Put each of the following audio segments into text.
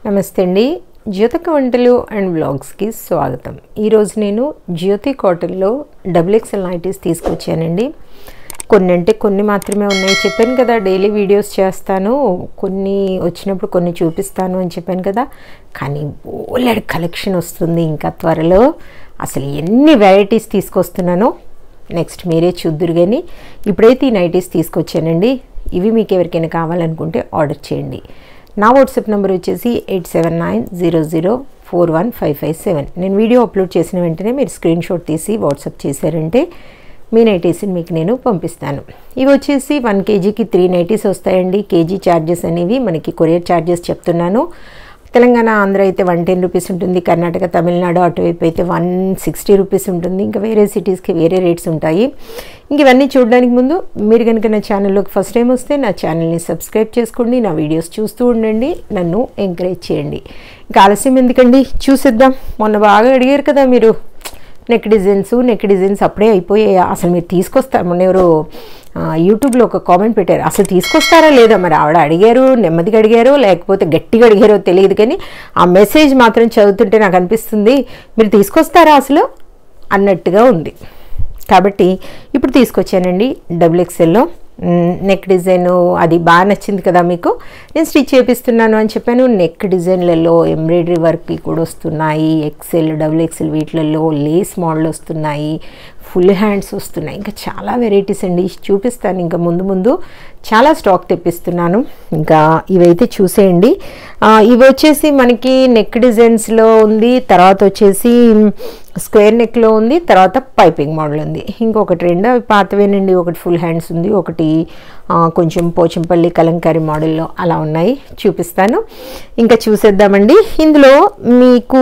నమస్తే అండి జ్యోతిక వంటలు అండ్ బ్లాగ్స్కి స్వాగతం ఈరోజు నేను జ్యోతి కాటన్లో డబుల్ ఎక్సెల్ నైటీస్ తీసుకొచ్చానండి కొన్ని అంటే కొన్ని మాత్రమే ఉన్నాయి చెప్పాను కదా డైలీ వీడియోస్ చేస్తాను కొన్ని వచ్చినప్పుడు కొన్ని చూపిస్తాను అని చెప్పాను కదా కానీ బోలెడ్ కలెక్షన్ వస్తుంది ఇంకా త్వరలో అసలు ఎన్ని వెరైటీస్ తీసుకొస్తున్నానో నెక్స్ట్ మీరే చూద్దురు కానీ ఇప్పుడైతే ఈ నైటీస్ తీసుకొచ్చానండి ఇవి మీకు ఎవరికైనా కావాలనుకుంటే ఆర్డర్ చేయండి నా వాట్సాప్ నెంబర్ వచ్చేసి eight seven nine zero zero four one five five seven నేను వీడియో అప్లోడ్ చేసిన వెంటనే మీరు స్క్రీన్ షాట్ తీసి వాట్సాప్ చేశారంటే మీ నైటీస్ని మీకు నేను పంపిస్తాను ఇవి వచ్చేసి వన్ కేజీకి త్రీ నైటీస్ వస్తాయండి కేజీ ఛార్జెస్ అనేవి మనకి కొరియర్ ఛార్జెస్ చెప్తున్నాను తెలంగాణ ఆంధ్ర అయితే వన్ టెన్ రూపీస్ ఉంటుంది కర్ణాటక తమిళనాడు అటువైపు అయితే వన్ సిక్స్టీ రూపీస్ ఉంటుంది ఇంకా వేరే సిటీస్కి వేరే రేట్స్ ఉంటాయి ఇంక ఇవన్నీ చూడడానికి ముందు మీరు కనుక నా ఛానల్లోకి ఫస్ట్ టైం వస్తే నా ఛానల్ని సబ్స్క్రైబ్ చేసుకోండి నా వీడియోస్ చూస్తూ ఉండండి నన్ను ఎంకరేజ్ చేయండి ఇంకా ఆలస్యం ఎందుకండి చూసేద్దాం మొన్న బాగా అడిగారు కదా మీరు నెక్ డిజైన్స్ నెక్ డిజైన్స్ అప్పుడే అయిపోయాయి అసలు మీరు తీసుకొస్తారు మొన్న ఎవరు యూట్యూబ్లో ఒక కామెంట్ పెట్టారు అసలు తీసుకొస్తారా లేదా మరి ఆవిడ అడిగారు నెమ్మదిగా అడిగారో లేకపోతే గట్టిగా అడిగారో తెలియదు కానీ ఆ మెసేజ్ మాత్రం చదువుతుంటే నాకు అనిపిస్తుంది మీరు తీసుకొస్తారా అసలు అన్నట్టుగా ఉంది కాబట్టి ఇప్పుడు తీసుకొచ్చానండి డబుల్ ఎక్సెల్లో నెక్ డిజైన్ అది బాగా నచ్చింది కదా మీకు నేను స్టిచ్ చేపిస్తున్నాను అని చెప్పాను నెక్ డిజైన్లలో ఎంబ్రాయిడరీ వర్క్ కూడా వస్తున్నాయి ఎక్సెల్ డబుల్ ఎక్సెల్ వీటిలలో లేస్ మోడల్ వస్తున్నాయి ఫుల్ హ్యాండ్స్ వస్తున్నాయి ఇంకా చాలా వెరైటీస్ అండి చూపిస్తాను ఇంకా ముందు ముందు చాలా స్టాక్ తెప్పిస్తున్నాను ఇంకా ఇవైతే చూసేయండి ఇవి వచ్చేసి మనకి నెక్ డిజైన్స్లో ఉంది తర్వాత వచ్చేసి స్క్వేర్ నెక్లో ఉంది తర్వాత పైపింగ్ మోడల్ ఉంది ఇంకొకటి రెండు అవి పాతవేనండి ఒకటి ఫుల్ హ్యాండ్స్ ఉంది ఒకటి కొంచెం పోచంపల్లి కలంకారీ మోడల్లో అలా ఉన్నాయి చూపిస్తాను ఇంకా చూసేద్దామండి ఇందులో మీకు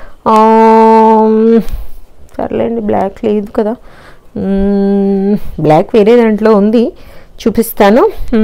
సర్లేండి బ్లాక్ లేదు కదా బ్లాక్ వేరే దాంట్లో ఉంది చూపిస్తాను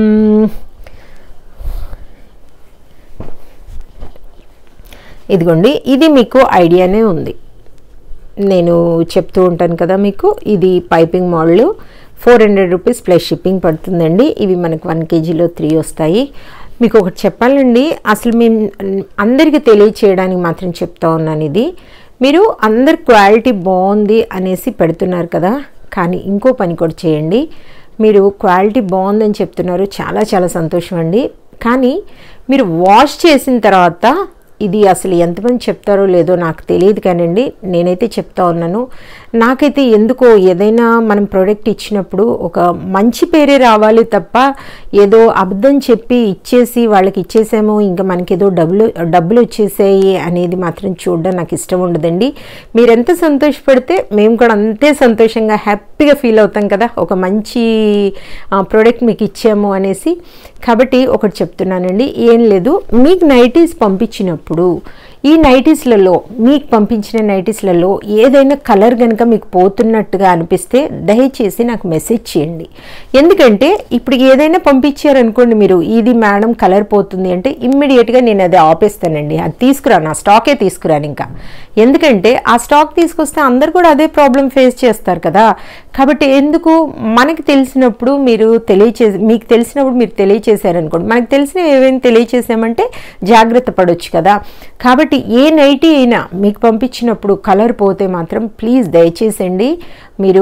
ఇదిగోండి ఇది మీకు ఐడియానే ఉంది నేను చెప్తూ ఉంటాను కదా మీకు ఇది piping model four hundred rupees plus shipping పడుతుందండి ఇవి మనకు వన్ కేజీలో త్రీ వస్తాయి మీకు ఒకటి చెప్పాలండి అసలు మేము అందరికీ తెలియచేయడానికి మాత్రం చెప్తా ఉన్నాను ఇది మీరు అందరు క్వాలిటీ బాగుంది అనేసి పెడుతున్నారు కదా కానీ ఇంకో పని కూడా చేయండి మీరు క్వాలిటీ బాగుందని చెప్తున్నారు చాలా చాలా సంతోషం అండి కానీ మీరు వాష్ చేసిన తర్వాత ఇది అసలు ఎంతమంది చెప్తారో లేదో నాకు తెలియదు కానండి నేనైతే చెప్తా ఉన్నాను నాకైతే ఎందుకో ఏదైనా మనం ప్రోడక్ట్ ఇచ్చినప్పుడు ఒక మంచి పేరే రావాలి తప్ప ఏదో అబద్ధం చెప్పి ఇచ్చేసి వాళ్ళకి ఇచ్చేసాము ఇంకా మనకి ఏదో డబ్బులు డబ్బులు వచ్చేసాయి అనేది మాత్రం చూడడం నాకు ఇష్టం ఉండదండి మీరు ఎంత సంతోషపడితే మేము కూడా అంతే సంతోషంగా హ్యాపీగా ఫీల్ అవుతాం కదా ఒక మంచి ప్రోడక్ట్ మీకు ఇచ్చాము అనేసి కాబట్టి ఒకటి చెప్తున్నానండి ఏం లేదు మీకు నైటీస్ పంపించినప్పుడు ఈ నైటీస్లలో మీకు పంపించిన నైటీస్లలో ఏదైనా కలర్ కనుక మీకు పోతున్నట్టుగా అనిపిస్తే దయచేసి నాకు మెసేజ్ చేయండి ఎందుకంటే ఇప్పుడు ఏదైనా పంపించారనుకోండి మీరు ఇది మేడం కలర్ పోతుంది అంటే ఇమ్మీడియట్గా నేను అది ఆపేస్తానండి అది తీసుకురాను ఆ స్టాకే తీసుకురాను ఇంకా ఎందుకంటే ఆ స్టాక్ తీసుకొస్తే అందరు కూడా అదే ప్రాబ్లం ఫేస్ చేస్తారు కదా కాబట్టి ఎందుకు మనకి తెలిసినప్పుడు మీరు తెలియచే మీకు తెలిసినప్పుడు మీరు తెలియచేశారనుకోండి మనకు తెలిసిన ఏమైనా తెలియచేసామంటే జాగ్రత్త పడవచ్చు కదా కాబట్టి ఏ నైటీ అయినా మీకు పంపించినప్పుడు కలర్ పోతే మాత్రం ప్లీజ్ దయచేసండి మీరు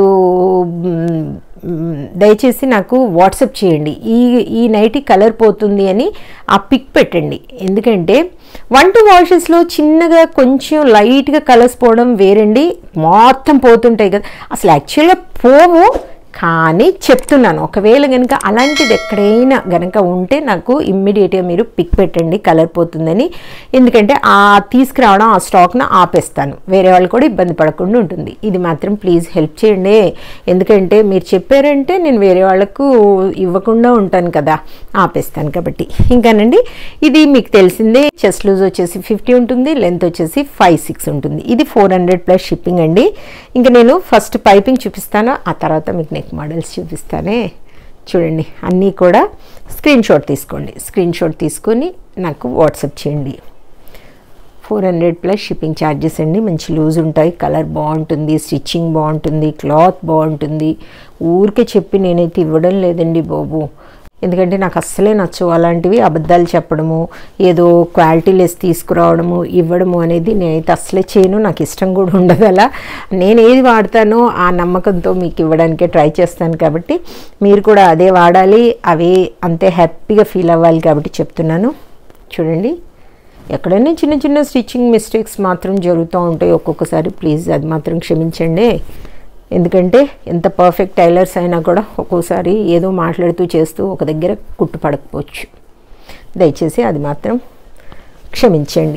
దయచేసి నాకు వాట్సప్ చేయండి ఈ ఈ నైటీ కలర్ పోతుంది అని ఆ పిక్ పెట్టండి ఎందుకంటే వన్ టూ వాషెస్లో చిన్నగా కొంచెం లైట్గా కలర్స్ పోవడం వేరండి మొత్తం పోతుంటాయి కదా అసలు యాక్చువల్గా పోవు కానీ చెప్తున్నాను ఒకవేళ కనుక అలాంటిది ఎక్కడైనా గనక ఉంటే నాకు ఇమ్మీడియట్గా మీరు పిక్ పెట్టండి కలర్ పోతుందని ఎందుకంటే ఆ తీసుకురావడం ఆ స్టాక్ను ఆపేస్తాను వేరే వాళ్ళు కూడా ఇబ్బంది పడకుండా ఉంటుంది ఇది మాత్రం ప్లీజ్ హెల్ప్ చేయండి ఎందుకంటే మీరు చెప్పారంటే నేను వేరే వాళ్ళకు ఇవ్వకుండా ఉంటాను కదా ఆపేస్తాను కాబట్టి ఇంకానండి ఇది మీకు తెలిసిందే చెస్ట్ లూజ్ వచ్చేసి ఫిఫ్టీ ఉంటుంది లెంత్ వచ్చేసి ఫైవ్ సిక్స్ ఉంటుంది ఇది ఫోర్ హండ్రెడ్ ప్లస్ షిప్పింగ్ అండి ఇంకా నేను ఫస్ట్ పైపింగ్ చూపిస్తాను ఆ తర్వాత మీకు నెక్ మోడల్స్ చూపిస్తానే చూడండి అన్నీ కూడా స్క్రీన్ షాట్ తీసుకోండి స్క్రీన్ షాట్ తీసుకొని నాకు వాట్సాప్ చేయండి four hundred plus shipping charges అండి మంచి లూజ్ ఉంటాయి కలర్ బాగుంటుంది స్టిచ్చింగ్ బాగుంటుంది క్లాత్ బాగుంటుంది ఊరికే చెప్పి నేనైతే ఇవ్వడం లేదండి బాబు ఎందుకంటే నాకు అస్సలే నచ్చవు అలాంటివి అబద్ధాలు చెప్పడము ఏదో క్వాలిటీ లెస్ తీసుకురావడము ఇవ్వడము అనేది నేనైతే అస్సలే చేయను నాకు ఇష్టం కూడా ఉండదు అలా నేను ఏది వాడతానో ఆ నమ్మకంతో మీకు ఇవ్వడానికే ట్రై చేస్తాను కాబట్టి మీరు కూడా అదే వాడాలి అవే అంతే హ్యాపీగా ఫీల్ అవ్వాలి కాబట్టి చెప్తున్నాను చూడండి ఎక్కడైనా చిన్న చిన్న స్టిచ్చింగ్ మిస్టేక్స్ మాత్రం జరుగుతూ ఉంటాయి ఒక్కొక్కసారి ప్లీజ్ అది మాత్రం క్షమించండి ఎందుకంటే ఎంత పర్ఫెక్ట్ టైలర్స్ అయినా కూడా ఒక్కోసారి ఏదో మాట్లాడుతూ చేస్తూ ఒక దగ్గర కుట్టు పడకపోవచ్చు దయచేసి అది మాత్రం క్షమించండి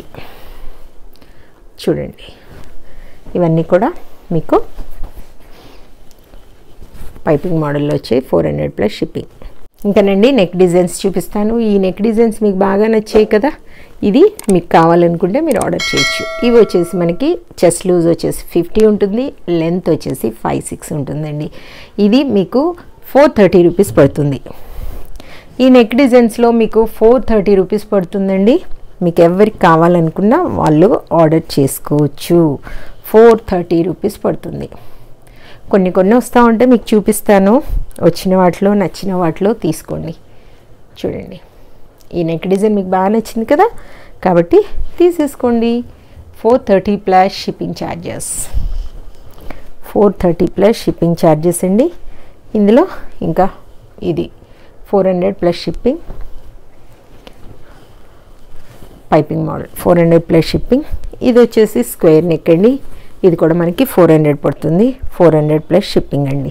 చూడండి ఇవన్నీ కూడా మీకు పైపింగ్ మోడల్లో వచ్చాయి ఫోర్ హండ్రెడ్ ప్లస్ షిప్పింగ్ ఇంకానండి నెక్ డిజైన్స్ చూపిస్తాను ఈ నెక్ డిజైన్స్ మీకు బాగా నచ్చాయి కదా ఇది మీకు కావాలనుకుంటే మీరు ఆర్డర్ చేయొచ్చు ఇవి వచ్చేసి మనకి చెస్ట్ లూజ్ వచ్చేసి ఫిఫ్టీ ఉంటుంది లెంత్ వచ్చేసి ఫైవ్ సిక్స్ ఉంటుందండి ఇది మీకు ఫోర్ థర్టీ రూపీస్ పడుతుంది ఈ నెక్ డిజైన్స్లో మీకు ఫోర్ థర్టీ రూపీస్ పడుతుందండి మీకు ఎవరికి కావాలనుకున్నా వాళ్ళు ఆర్డర్ చేసుకోవచ్చు ఫోర్ థర్టీ రూపీస్ పడుతుంది కొన్ని కొన్ని వస్తూ ఉంటే మీకు చూపిస్తాను వచ్చిన వాటిలో నచ్చిన వాటిలో తీసుకోండి చూడండి ఈ నెక్ డిజైన్ మీకు బాగా నచ్చింది కదా కాబట్టి తీసేసుకోండి four thirty plus shipping charges four thirty plus shipping charges అండి ఇందులో ఇంకా ఇది four hundred plus shipping piping model four hundred plus shipping ఇది వచ్చేసి స్క్వేర్ నెక్ అండి ఇది కూడా మనకి ఫోర్ హండ్రెడ్ పడుతుంది ఫోర్ హండ్రెడ్ ప్లస్ షిప్పింగ్ అండి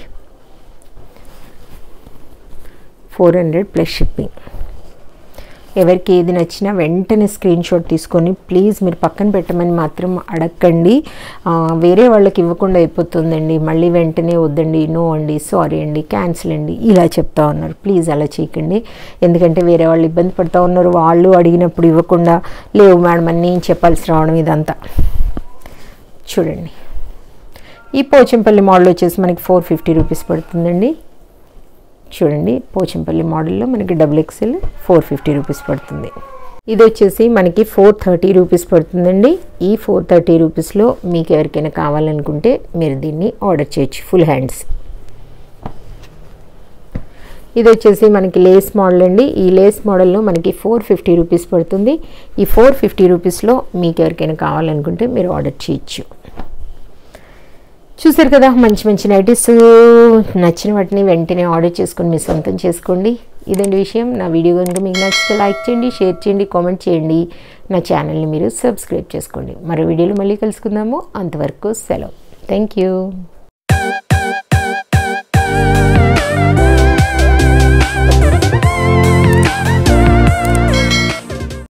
ఫోర్ హండ్రెడ్ ప్లస్ షిప్పింగ్ ఎవరికి ఏది నచ్చినా వెంటనే స్క్రీన్ షాట్ తీసుకొని ప్లీజ్ మీరు పక్కన పెట్టమని మాత్రం అడగండి వేరే వాళ్ళకి ఇవ్వకుండా అయిపోతుందండి మళ్ళీ వెంటనే వద్దండి నో అండి సారీ అండి క్యాన్సిల్ అండి ఇలా చెప్తా ఉన్నారు ప్లీజ్ అలా చేయకండి ఎందుకంటే వేరే వాళ్ళు ఇబ్బంది పడుతూ ఉన్నారు వాళ్ళు అడిగినప్పుడు ఇవ్వకుండా లేవు మేడం అని నేను చెప్పాల్సి రావడం ఇదంతా చూడండి ఈ పోచంపల్లి మోడల్ వచ్చేసి మనకి ఫోర్ ఫిఫ్టీ రూపీస్ పడుతుందండి చూడండి పోచంపల్లి మోడల్లో మనకి double excel four fifty rupees పడుతుంది ఇది వచ్చేసి మనకి ఫోర్ థర్టీ రూపీస్ పడుతుందండి ఈ ఫోర్ థర్టీ రూపీస్లో మీకు ఎవరికైనా కావాలనుకుంటే మీరు దీన్ని ఆర్డర్ చేయొచ్చు ఫుల్ హ్యాండ్స్ ఇది వచ్చేసి మనకి లేస్ మోడల్ అండి ఈ లేస్ మోడల్లో మనకి ఫోర్ ఫిఫ్టీ రూపీస్ పడుతుంది ఈ ఫోర్ ఫిఫ్టీ రూపీస్లో మీకు ఎవరికైనా కావాలనుకుంటే మీరు ఆర్డర్ చేయొచ్చు చూసారు కదా మంచి మంచి నైటీస్ నచ్చిన వాటిని వెంటనే ఆర్డర్ చేసుకొని మీ సొంతం చేసుకోండి ఇదండి విషయం నా వీడియో కనుక మీకు నచ్చితే లైక్ చేయండి షేర్ చేయండి కామెంట్ చేయండి నా ఛానల్ని మీరు సబ్స్క్రైబ్ చేసుకోండి మరో వీడియోలో మళ్ళీ కలుసుకుందాము అంతవరకు సెలవు థ్యాంక్ యూ